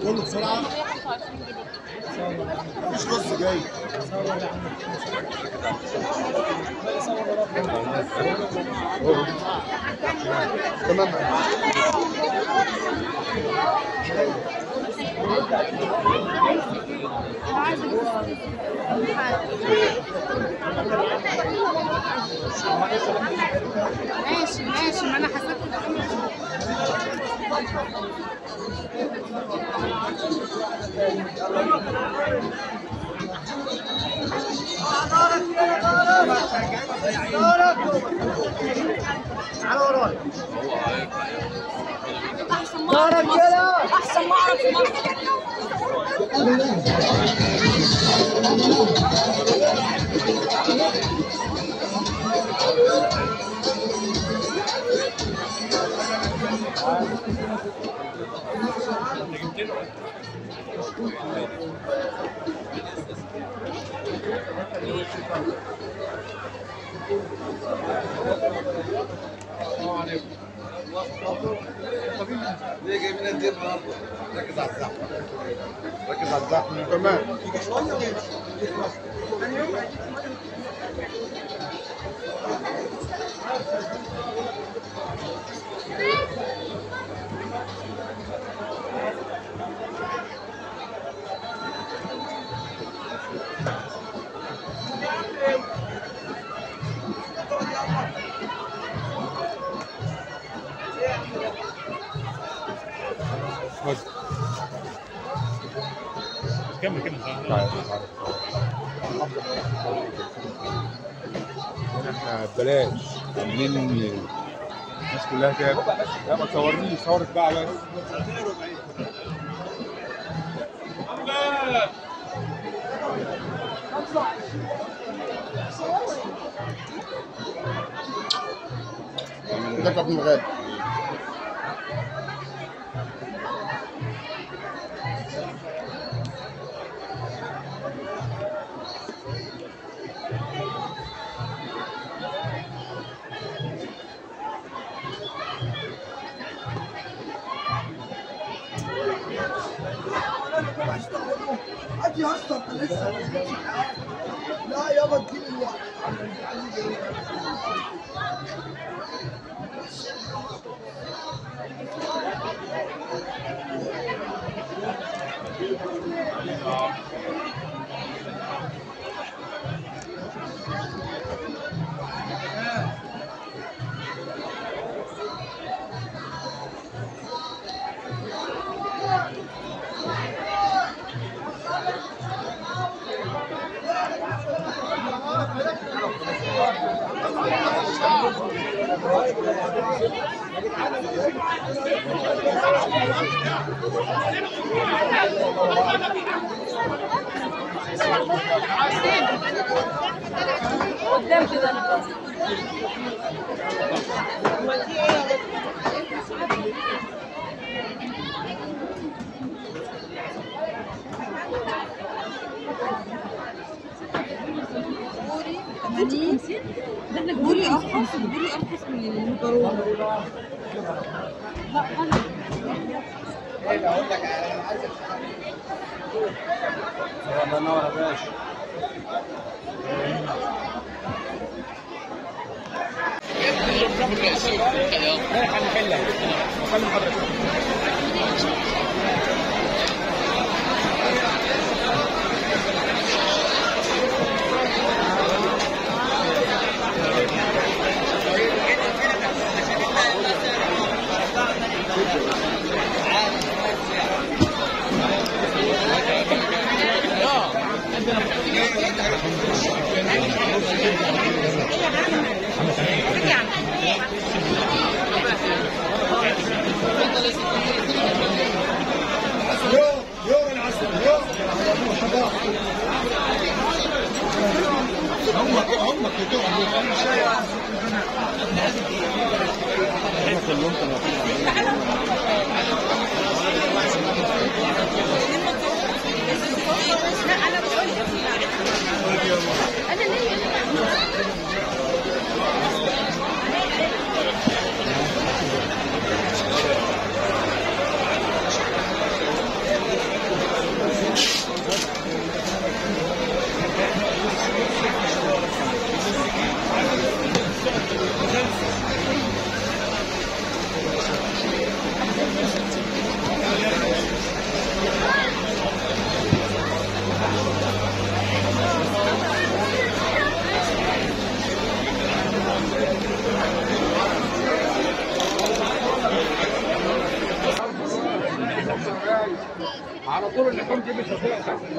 كله بسرعه مفيش رز جاي تمام ماشي ماشي ما انا حسبت احسن ما اعرف مصر. احسن ما اعرف مصر. ليه جايبين قد ايه النهارده؟ ركز على الزحمه ركز على الزحمه تمام كمل كمل احنا ببلاش عاملين الناس كلها كده لا ما تصورنيش صورك بقى بس ده كابتن مغاد هات يا اسطى انت لسه لا يابا اديني الوقت قدام كده انا بوري ارخص بوري ارخص من المكرونه لا انا الله ينور يا باشا يوم يوم العسل يوم همك همك انا بقول انا ليه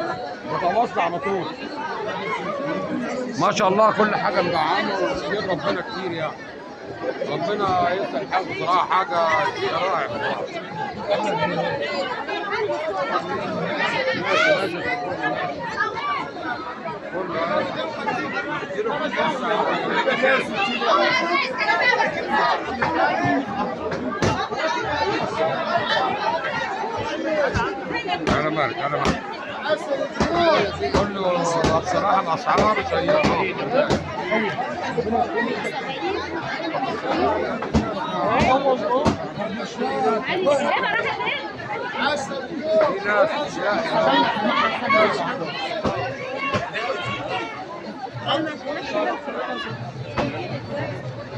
متواصل على طول ما شاء الله كل حاجه مدعمه وخير ربنا كتير يعني ربنا يصلح الحال بصراحه حاجه شيء رائع بصراحه انا مالك انا مالك كله بصراحه الاسعار سيئه في ناس لا